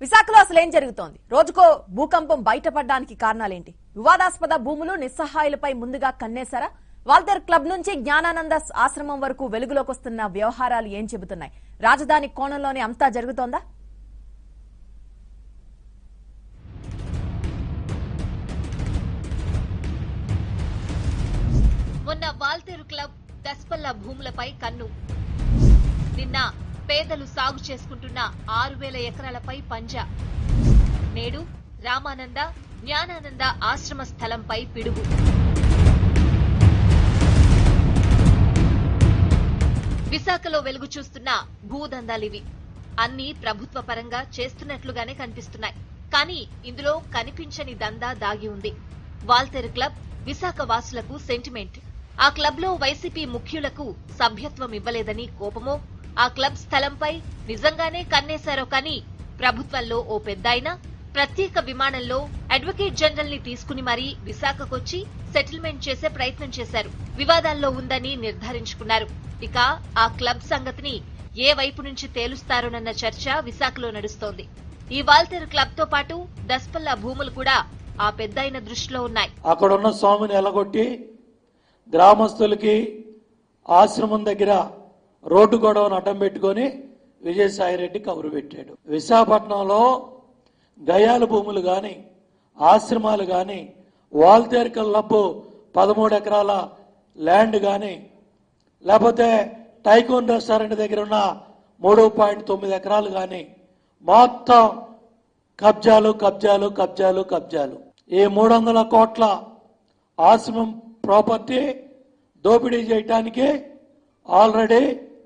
విశాఖలో అసలు ఏం జరుగుతోంది రోజుకో భూకంపం బయటపడడానికి కారణాలేంటి వివాదాస్పద భూములు నిస్సహాయులపై ముందుగా కన్నేశారా వాల్తేర్ క్లబ్ నుంచి జ్ఞానానంద ఆశ్రమం వరకు వెలుగులోకి వస్తున్న వ్యవహారాలు ఏం చెబుతున్నాయి రాజధాని కోణంలోనే అంతా జరుగుతోందా మొన్న వాల్తేరు క్లబ్ దస్పల్ల భూములపై కన్ను నిన్న పేదలు సాగు చేసుకుంటున్న ఆరు వేల ఎకరాలపై పంజా నేడు రామానంద జ్ఞానానంద ఆశ్రమ స్థలంపై పిడుగు విశాఖలో వెలుగు చూస్తున్న భూదందాలివి అన్ని ప్రభుత్వ పరంగా చేస్తున్నట్లుగానే కనిపిస్తున్నాయి కానీ ఇందులో కనిపించని దందా దాగి ఉంది వాల్తేరు క్లబ్ విశాఖ వాసులకు సెంటిమెంట్ ఆ క్లబ్ లో వైసీపీ ముఖ్యులకు సభ్యత్వం ఇవ్వలేదని కోపమో ఆ క్లబ్ స్థలంపై నిజంగానే కన్నేశారో కానీ ప్రభుత్వంలో ఓ పెద్దాయన ప్రత్యేక విమానంలో అడ్వకేట్ జనరల్ ని తీసుకుని మరీ విశాఖకొచ్చి సెటిల్మెంట్ చేసే ప్రయత్నం చేశారు వివాదాల్లో ఉందని నిర్ధారించుకున్నారు ఇక ఆ క్లబ్ సంగతిని ఏ వైపు నుంచి తేలుస్తారోనన్న చర్చ విశాఖలో నడుస్తోంది ఈ వాల్తేరు క్లబ్ తో పాటు దస్పల్లా భూములు కూడా ఆ పెద్దాయన దృష్టిలో ఉన్నాయి అక్కడున్న స్వామిని ఎలగొట్టి గ్రామస్తులకి ఆశ్రమం దగ్గర రోడ్డు గొడవను అడ్డం పెట్టుకొని విజయసాయిరెడ్డి కబురు పెట్టాడు విశాఖపట్నంలో గయాల భూములు గాని ఆశ్రమాలు గాని వాల్తేరికల్ లబ్బు పదమూడు ఎకరాల ల్యాండ్ గాని లేకపోతే టైకోన్ రెస్టారెంట్ దగ్గర ఉన్న మూడు పాయింట్ తొమ్మిది ఎకరాలు గాని మొత్తం కబ్జాలు కబ్జాలు కబ్జాలు కబ్జాలు ఈ మూడు వందల కోట్ల ఆశ్రమం ప్రాపర్టీ దోపిడీ చేయటానికి ఆల్రెడీ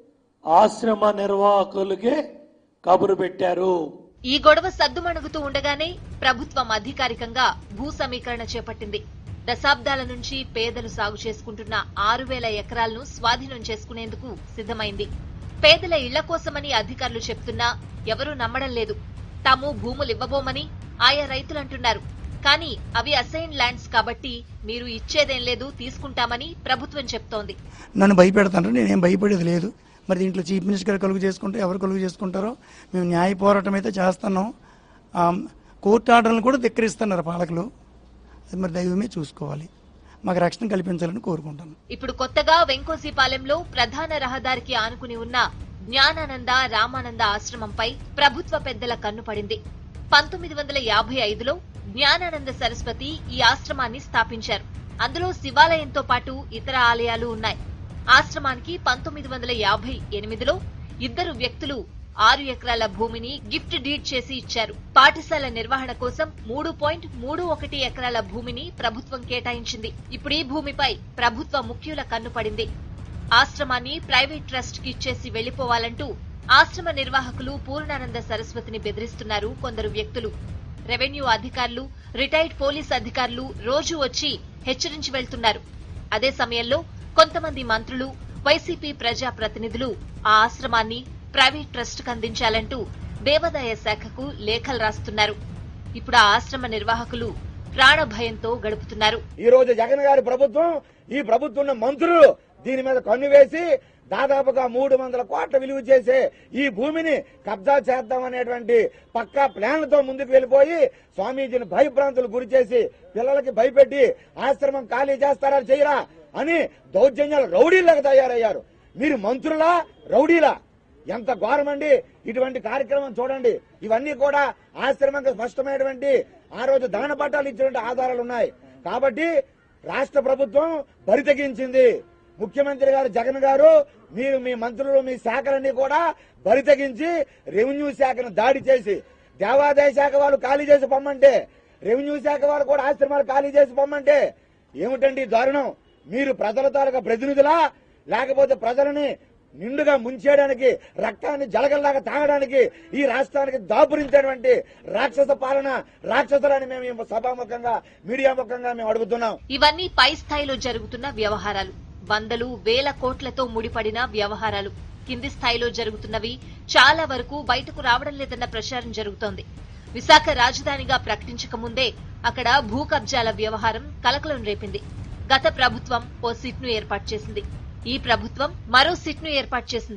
ఆశ్రమ నిర్వాహకులకి కబురు పెట్టారు ఈ గొడవ సద్దుమణుగుతూ ఉండగానే ప్రభుత్వం అధికారికంగా భూ సమీకరణ చేపట్టింది దశాబ్దాల నుంచి పేదలు సాగు చేసుకుంటున్న ఆరు వేల ఎకరాలను స్వాధీనం చేసుకునేందుకు సిద్ధమైంది పేదల ఇళ్ల కోసమని అధికారులు చెప్తున్నా ఎవరూ నమ్మడం లేదు తాము భూములు ఇవ్వబోమని ఆయా రైతులు అంటున్నారు కానీ అవి అసైన్ ల్యాండ్స్ కాబట్టి మీరు ఇచ్చేదేం లేదు తీసుకుంటామని ప్రభుత్వం చెప్తోంది నన్ను భయపెడతాను నేనేం భయపడేది లేదు మరి దీంట్లో చీఫ్ మినిస్టర్ గారు కలుగు చేసుకుంటే ఎవరు కలుగు చేసుకుంటారో మేము న్యాయ పోరాటం అయితే చేస్తున్నాం ఆ, కోర్టు ఆర్డర్లను కూడా ధిక్కరిస్తున్నారు పాలకులు అది మరి దైవమే చూసుకోవాలి మాకు రక్షణ కల్పించాలని కోరుకుంటాను ఇప్పుడు కొత్తగా వెంకోసీపాలెంలో ప్రధాన రహదారికి ఆనుకుని ఉన్న జ్ఞానానంద రామానంద ఆశ్రమంపై ప్రభుత్వ పెద్దల కన్ను పడింది పంతొమ్మిది వందల యాభై ఐదులో జ్ఞానానంద సరస్వతి ఈ ఆశ్రమాన్ని స్థాపించారు అందులో శివాలయంతో పాటు ఇతర ఆలయాలు ఉన్నాయి ఆశ్రమానికి పంతొమ్మిది వందల యాభై ఎనిమిదిలో ఇద్దరు వ్యక్తులు ఆరు ఎకరాల భూమిని గిఫ్ట్ డీడ్ చేసి ఇచ్చారు పాఠశాల నిర్వహణ కోసం మూడు పాయింట్ మూడు ఒకటి ఎకరాల భూమిని ప్రభుత్వం కేటాయించింది ఇప్పుడు ఈ భూమిపై ప్రభుత్వ ముఖ్యుల కన్ను పడింది ఆశ్రమాన్ని ప్రైవేట్ ట్రస్ట్ కి ఇచ్చేసి వెళ్లిపోవాలంటూ ఆశ్రమ నిర్వాహకులు పూర్ణానంద సరస్వతిని బెదిరిస్తున్నారు కొందరు వ్యక్తులు రెవెన్యూ అధికారులు రిటైర్డ్ పోలీస్ అధికారులు రోజు వచ్చి హెచ్చరించి వెళ్తున్నారు అదే సమయంలో కొంతమంది మంత్రులు వైసీపీ ప్రజా ప్రతినిధులు ఆ ఆశ్రమాన్ని ప్రైవేట్ ట్రస్ట్ కు అందించాలంటూ దేవాదాయ శాఖకు లేఖలు రాస్తున్నారు ఇప్పుడు ఆ ఆశ్రమ నిర్వాహకులు ప్రాణ భయంతో గడుపుతున్నారు ఈ రోజు జగన్ గారి ప్రభుత్వం ఈ ప్రభుత్వం ఉన్న మంత్రులు దీని మీద కన్ను వేసి దాదాపుగా మూడు వందల కోట్ల విలువ చేసే ఈ భూమిని కబ్జా చేద్దామనేటువంటి పక్కా ప్లాన్లతో ముందుకు వెళ్లిపోయి స్వామీజీని భయభ్రాంతులు గురి చేసి పిల్లలకి భయపెట్టి ఆశ్రమం ఖాళీ చేస్తారా చేయరా అని దౌర్జన్యాలు రౌడీలాగా తయారయ్యారు మీరు మంత్రులా రౌడీలా ఎంత ఘోరమండి ఇటువంటి కార్యక్రమం చూడండి ఇవన్నీ కూడా ఆశ్రమంగా స్పష్టమైనటువంటి ఆ రోజు దాన పట్టాలు ఇచ్చినటువంటి ఆధారాలు ఉన్నాయి కాబట్టి రాష్ట్ర ప్రభుత్వం బరి తెగించింది ముఖ్యమంత్రి గారు జగన్ గారు మీరు మీ మంత్రులు మీ శాఖలన్నీ కూడా బరి తెగించి రెవెన్యూ శాఖను దాడి చేసి దేవాదాయ శాఖ వాళ్ళు ఖాళీ చేసి పొమ్మంటే రెవెన్యూ శాఖ వాళ్ళు కూడా ఆశ్రమాలు ఖాళీ చేసి పొమ్మంటే ఏమిటండి ఈ దారుణం మీరు ప్రజల తాలూకా ప్రతినిధులా లేకపోతే ప్రజలని నిండుగా ముంచేయడానికి రక్తాన్ని జలగల్లాగా తాగడానికి ఈ రాష్ట్రానికి దాపురించేటువంటి రాక్షస పాలన రాక్షసులని మేము ఈ సభాముఖంగా మీడియా ముఖంగా మేము అడుగుతున్నాం ఇవన్నీ పై స్థాయిలో జరుగుతున్న వ్యవహారాలు వందలు వేల కోట్లతో ముడిపడిన వ్యవహారాలు కింది స్థాయిలో జరుగుతున్నవి చాలా వరకు బయటకు రావడం లేదన్న ప్రచారం జరుగుతోంది విశాఖ రాజధానిగా ప్రకటించక ముందే అక్కడ భూ కబ్జాల వ్యవహారం కలకలం రేపింది గత ప్రభుత్వం ఓ సిట్ ను ఏర్పాటు చేసింది ఈ ప్రభుత్వం మరో సిట్ ను ఏర్పాటు చేసింది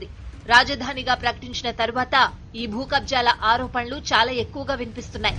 రాజధానిగా ప్రకటించిన తరువాత ఈ భూ కబ్జాల ఆరోపణలు చాలా ఎక్కువగా వినిపిస్తున్నాయి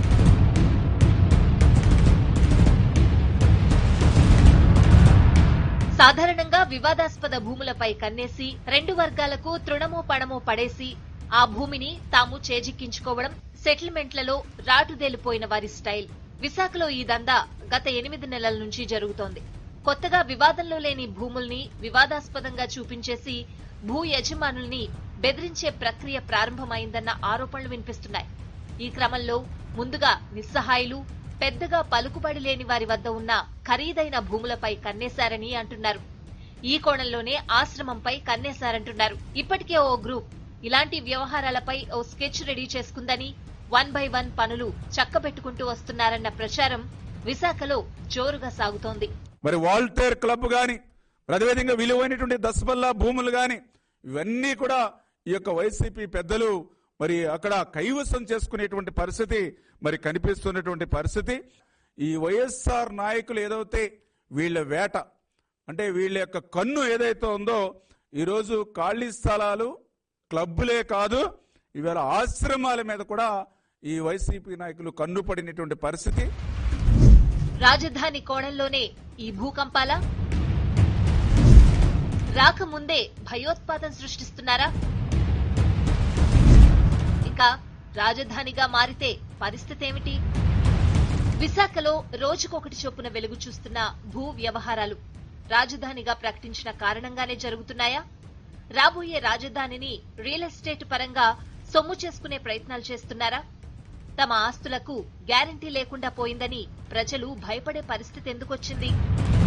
సాధారణంగా వివాదాస్పద భూములపై కన్నేసి రెండు వర్గాలకు తృణమో పణమో పడేసి ఆ భూమిని తాము చేజిక్కించుకోవడం సెటిల్మెంట్లలో రాటుదేలిపోయిన వారి స్టైల్ విశాఖలో ఈ దందా గత ఎనిమిది నెలల నుంచి జరుగుతోంది కొత్తగా వివాదంలో లేని భూముల్ని వివాదాస్పదంగా చూపించేసి భూ యజమానుల్ని బెదిరించే ప్రక్రియ ప్రారంభమైందన్న ఆరోపణలు వినిపిస్తున్నాయి ఈ క్రమంలో ముందుగా నిస్సహాయులు పెద్దగా పలుకుబడి లేని వారి వద్ద ఉన్న ఖరీదైన భూములపై కన్నేశారని అంటున్నారు ఈ కోణంలోనే ఆశ్రమంపై కన్నేశారంటున్నారు ఇప్పటికే ఓ గ్రూప్ ఇలాంటి వ్యవహారాలపై ఓ స్కెచ్ రెడీ చేసుకుందని వన్ బై వన్ పనులు చక్కబెట్టుకుంటూ వస్తున్నారన్న ప్రచారం విశాఖలో జోరుగా సాగుతోంది మరి వాల్టేర్ క్లబ్ గాని మరి అదేవిధంగా విలువైనటువంటి దసబల్లా భూములు గాని ఇవన్నీ కూడా ఈ యొక్క వైసీపీ పెద్దలు మరి అక్కడ కైవసం చేసుకునేటువంటి పరిస్థితి మరి కనిపిస్తున్నటువంటి పరిస్థితి ఈ వైఎస్ఆర్ నాయకులు ఏదైతే వీళ్ళ వేట అంటే వీళ్ళ యొక్క కన్ను ఏదైతే ఉందో ఈరోజు ఖాళీ స్థలాలు క్లబ్బులే కాదు ఇవాళ ఆశ్రమాల మీద కూడా ఈ వైసీపీ నాయకులు కన్ను పడినటువంటి పరిస్థితి రాజధాని కోణంలోనే ఈ భూకంపాల రాకముందే భయోత్పాదం సృష్టిస్తున్నారా ఇంకా రాజధానిగా మారితే పరిస్థితి ఏమిటి విశాఖలో రోజుకొకటి చొప్పున వెలుగు చూస్తున్న భూ వ్యవహారాలు రాజధానిగా ప్రకటించిన కారణంగానే జరుగుతున్నాయా రాబోయే రాజధానిని రియల్ ఎస్టేట్ పరంగా సొమ్ము చేసుకునే ప్రయత్నాలు చేస్తున్నారా తమ ఆస్తులకు గ్యారంటీ లేకుండా పోయిందని ప్రజలు భయపడే పరిస్థితి ఎందుకొచ్చింది